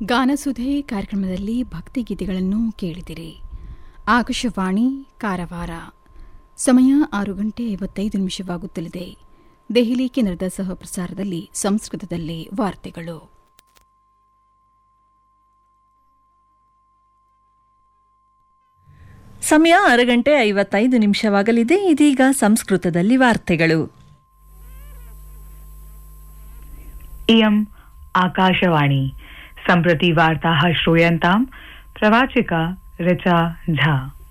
ಗಾನಸುಧೆ ಕಾರ್ಯಕ್ರಮದಲ್ಲಿ ಭಕ್ತಿಗೀತೆಗಳನ್ನು ಕೇಳಿದಿರಿ ಆಕಾಶವಾಣಿ ಕಾರವಾರ ಸಮಯ ಆರು ಗಂಟೆ ಐವತ್ತೈದು ನಿಮಿಷವಾಗುತ್ತಲಿದೆ ದೆಹಲಿ ಕೇಂದ್ರದ ಸಹ ಪ್ರಸಾರದಲ್ಲಿ ಸಂಸ್ಕೃತದಲ್ಲಿ ವಾರ್ತೆಗಳು ಸಮಯ ಆರು ಗಂಟೆ ಐವತ್ತೈದು ನಿಮಿಷವಾಗಲಿದೆ ಇದೀಗ ಸಂಸ್ಕೃತದಲ್ಲಿ ವಾರ್ತೆಗಳು इयम् आकाशवाणी सम्प्रति वार्ताः श्रूयन्ताम् प्रवाचिका ऋचा झा